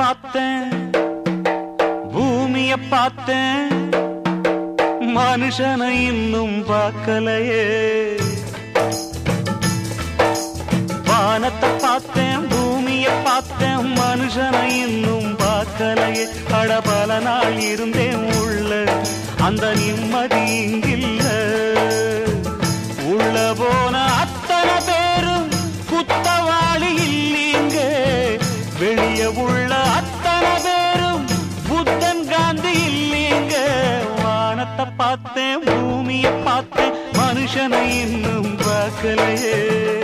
பார்த்தேன் பூமிய பார்த்தேன் மனுஷனை இன்னும் பார்க்கலையே வானத்தை பார்த்தேன் பூமிய பார்த்தேன் மனுஷனை இன்னும் பார்க்கலையே அட பல நாள் இருந்தேன் உள்ள அந்த நிம்மதி இங்கில்ல உள்ள போன அத்தனை பேரும் குத்தவாளி இல்லீங்க வெளிய உள்ள அத்தனை பேரும் புத்தன் காந்தி இல்லீங்க வானத்தை பார்த்தேன் பூமிய பார்த்தேன் மனுஷனை இன்னும் பார்க்கலையே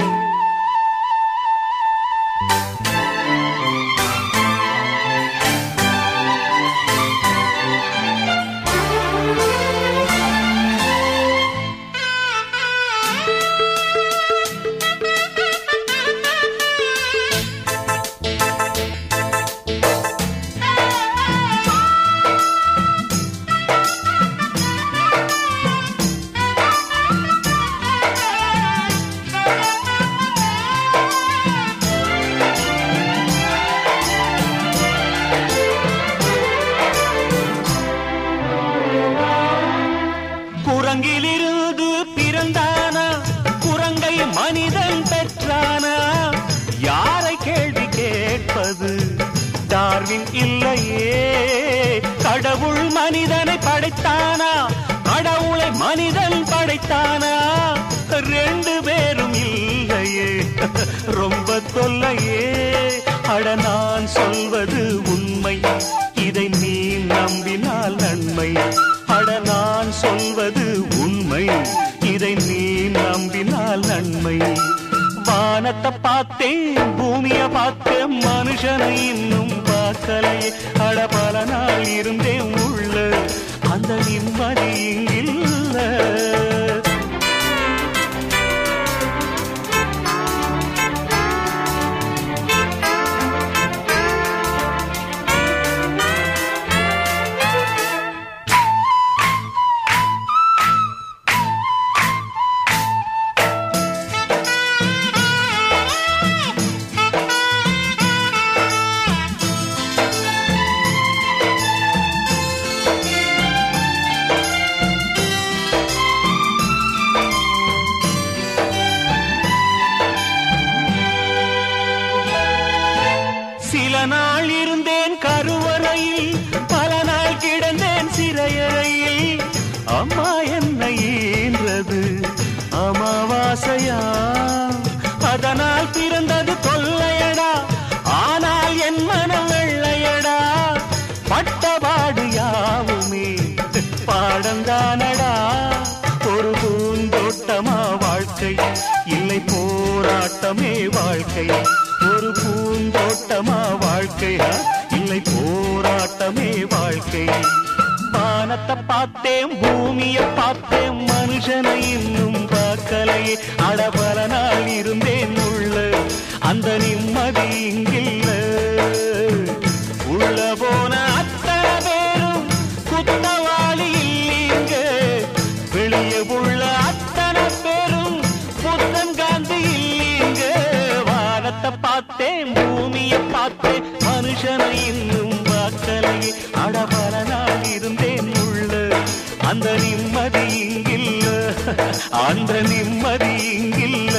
குரங்கிலிருந்து பிறந்தானா குரங்கை மனிதன் பெற்றானா யாரை கேள்வி கேட்பது டார்வின் இல்லையே கடவுள் மனிதனை படைத்தானா கடவுளை மனிதன் படைத்தானா ரெண்டு பேரும் இல்லையே ரொம்ப தொல்லையே அட நான் சொல்வது உண்மை இதை நீ நம்பினால் நன்மை அட நான் சொல்வது உண்மை இதை நீ நம்பினால் நன்மை வானத்தை பார்த்தேன் பூமிய பார்த்தேன் மனுஷனை இன்னும் பார்க்கலையே அட பல நாள் இருந்தேன் உள்ள அந்த நிம்மதி இங்கில்ல சில நாள் இருந்தேன் கருவறையில் பல நாள் கிடந்தேன் சிறையறையில் அம்மா என்னை ஈன்றது அமாவாசையா அதனால் பிறந்தது தொல்லையடா ஆனால் என் மனம் வெள்ளையடா பட்டபாடு யாவுமே பாடந்தானடா ஒரு பூந்தோட்டமா வாழ்க்கை இல்லை போராட்டமே வாழ்க்கை ஒரு பூந்தோட்டமா வாழ்க்கையா இல்லை போராட்டமே வாழ்க்கை வானத்தை பார்த்தேன் பூமிய பார்த்தேன் மனுஷனை இன்னும் பார்க்கலையே அடபல நாள் இருந்தேன் உள்ள அந்த நிம்மதி இங்கில்ல உள்ள போன அத்தனை பேரும் குத்தவாளி இல்லீங்க வெளியே உள்ள அத்தனை பேரும் புத்தன் காந்தி இல்லீங்க வானத்தை பார்த்தேன் பூமியை பார்த்தேன் மனுஷனை இன்னும் பார்க்கலையே அடபல நாள் இருந்தேன் உள்ள அந்த நிம்மதி இங்கில்ல அந்த நிம்மதி இங்கில்ல